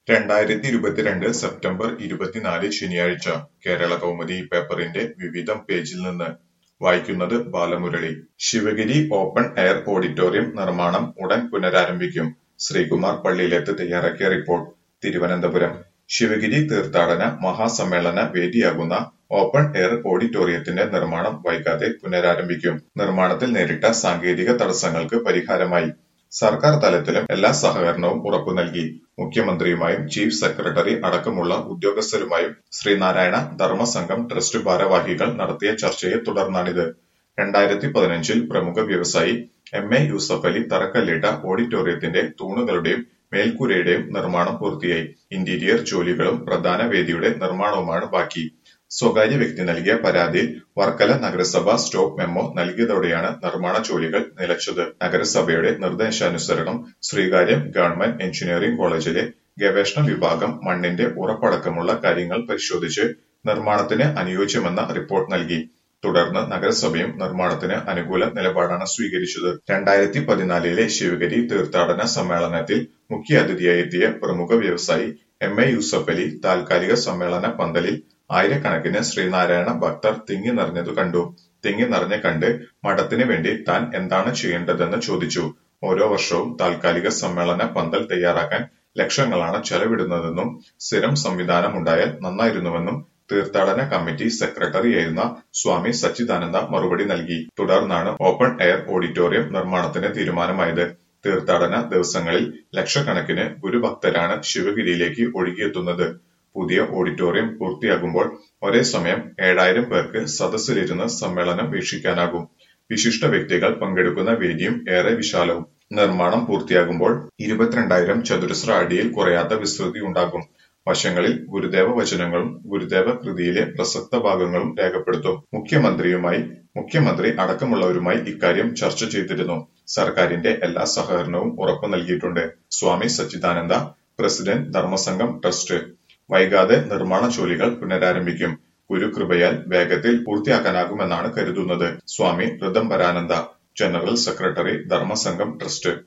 രണ്ടായിരത്തി ഇരുപത്തിരണ്ട് സെപ്റ്റംബർ ഇരുപത്തിനാല് ശനിയാഴ്ച കേരള കൗമുദി പേപ്പറിന്റെ വിവിധം പേജിൽ നിന്ന് വായിക്കുന്നത് Balamurali Sivagiri open air auditorium നിർമ്മാണം ഉടൻ പുനരാരംഭിക്കും ശ്രീകുമാർ പള്ളിയിലേത്ത് തയ്യാറാക്കിയ റിപ്പോർട്ട് തിരുവനന്തപുരം ശിവഗിരി തീർത്ഥാടന മഹാസമ്മേളന വേദിയാകുന്ന ഓപ്പൺ എയർ ഓഡിറ്റോറിയത്തിന്റെ നിർമ്മാണം വൈകാതെ പുനരാരംഭിക്കും നിർമ്മാണത്തിൽ നേരിട്ട സാങ്കേതിക തടസ്സങ്ങൾക്ക് പരിഹാരമായി സർക്കാർ തലത്തിലും എല്ലാ സഹകരണവും ഉറപ്പു നൽകി മുഖ്യമന്ത്രിയുമായും ചീഫ് സെക്രട്ടറി അടക്കമുള്ള ഉദ്യോഗസ്ഥരുമായും ശ്രീനാരായണ ധർമ്മസംഘം ട്രസ്റ്റ് ഭാരവാഹികൾ നടത്തിയ ചർച്ചയെ തുടർന്നാണിത് രണ്ടായിരത്തി പതിനഞ്ചിൽ പ്രമുഖ വ്യവസായി എം എ യൂസഫ് അലി തറക്കല്ലിട്ട ഓഡിറ്റോറിയത്തിന്റെ തൂണുകളുടെയും മേൽക്കൂരയുടെയും നിർമ്മാണം പൂർത്തിയായി ഇന്റീരിയർ ജോലികളും പ്രധാന വേദിയുടെ നിർമ്മാണവുമാണ് ബാക്കി സ്വകാര്യ വ്യക്തി നൽകിയ പരാതിയിൽ വർക്കല നഗരസഭ സ്റ്റോപ്പ് മെമ്മോ നൽകിയതോടെയാണ് നിർമ്മാണ ജോലികൾ നിലച്ചത് നഗരസഭയുടെ നിർദ്ദേശാനുസരണം ശ്രീകാര്യം ഗവൺമെന്റ് എഞ്ചിനീയറിംഗ് കോളേജിലെ ഗവേഷണ വിഭാഗം മണ്ണിന്റെ ഉറപ്പടക്കമുള്ള കാര്യങ്ങൾ പരിശോധിച്ച് നിർമ്മാണത്തിന് അനുയോജ്യമെന്ന റിപ്പോർട്ട് നൽകി തുടർന്ന് നഗരസഭയും നിർമ്മാണത്തിന് അനുകൂല നിലപാടാണ് സ്വീകരിച്ചത് രണ്ടായിരത്തി പതിനാലിലെ ശിവഗിരി തീർത്ഥാടന സമ്മേളനത്തിൽ മുഖ്യ അതിഥിയായെത്തിയ പ്രമുഖ വ്യവസായി എം എ യൂസഫ് അലി താൽക്കാലിക സമ്മേളന പന്തലിൽ ആയിരക്കണക്കിന് ശ്രീനാരായണ ഭക്തർ തിങ്ങി നിറഞ്ഞതു കണ്ടു തിങ്ങി നിറഞ്ഞ കണ്ട് മഠത്തിന് വേണ്ടി താൻ എന്താണ് ചെയ്യേണ്ടതെന്ന് ചോദിച്ചു ഓരോ വർഷവും താൽക്കാലിക സമ്മേളന പന്തൽ തയ്യാറാക്കാൻ ലക്ഷങ്ങളാണ് ചെലവിടുന്നതെന്നും സ്ഥിരം സംവിധാനമുണ്ടായാൽ നന്നായിരുന്നുവെന്നും തീർത്ഥാടന കമ്മിറ്റി സെക്രട്ടറിയായിരുന്ന സ്വാമി സച്ചിദാനന്ദ മറുപടി നൽകി തുടർന്നാണ് ഓപ്പൺ എയർ ഓഡിറ്റോറിയം നിർമ്മാണത്തിന് തീരുമാനമായത് തീർത്ഥാടന ദിവസങ്ങളിൽ ലക്ഷക്കണക്കിന് ഗുരുഭക്തരാണ് ശിവഗിരിയിലേക്ക് ഒഴുകിയെത്തുന്നത് പുതിയ ഓഡിറ്റോറിയം പൂർത്തിയാകുമ്പോൾ ഒരേ സമയം ഏഴായിരം പേർക്ക് സദസ്സിലിരുന്ന് സമ്മേളനം വീക്ഷിക്കാനാകും വിശിഷ്ട വ്യക്തികൾ പങ്കെടുക്കുന്ന വേദിയും ഏറെ വിശാലവും നിർമ്മാണം പൂർത്തിയാകുമ്പോൾ ഇരുപത്തിരണ്ടായിരം ചതുരശ്ര അടിയിൽ കുറയാത്ത വിസ്തൃതി ഉണ്ടാകും വശങ്ങളിൽ ഗുരുദേവ വചനങ്ങളും ഗുരുദേവ കൃതിയിലെ പ്രസക്ത ഭാഗങ്ങളും രേഖപ്പെടുത്തും മുഖ്യമന്ത്രിയുമായി മുഖ്യമന്ത്രി അടക്കമുള്ളവരുമായി ഇക്കാര്യം ചർച്ച ചെയ്തിരുന്നു സർക്കാരിന്റെ എല്ലാ സഹകരണവും ഉറപ്പു നൽകിയിട്ടുണ്ട് സ്വാമി സച്ചിദാനന്ദ പ്രസിഡന്റ് ധർമ്മസംഘം ട്രസ്റ്റ് വൈകാതെ നിർമ്മാണ ജോലികൾ പുനരാരംഭിക്കും ഗുരുകൃപയാൽ വേഗത്തിൽ പൂർത്തിയാക്കാനാകുമെന്നാണ് കരുതുന്നത് Swami Rithambharananda general secretary Dharmasangham trust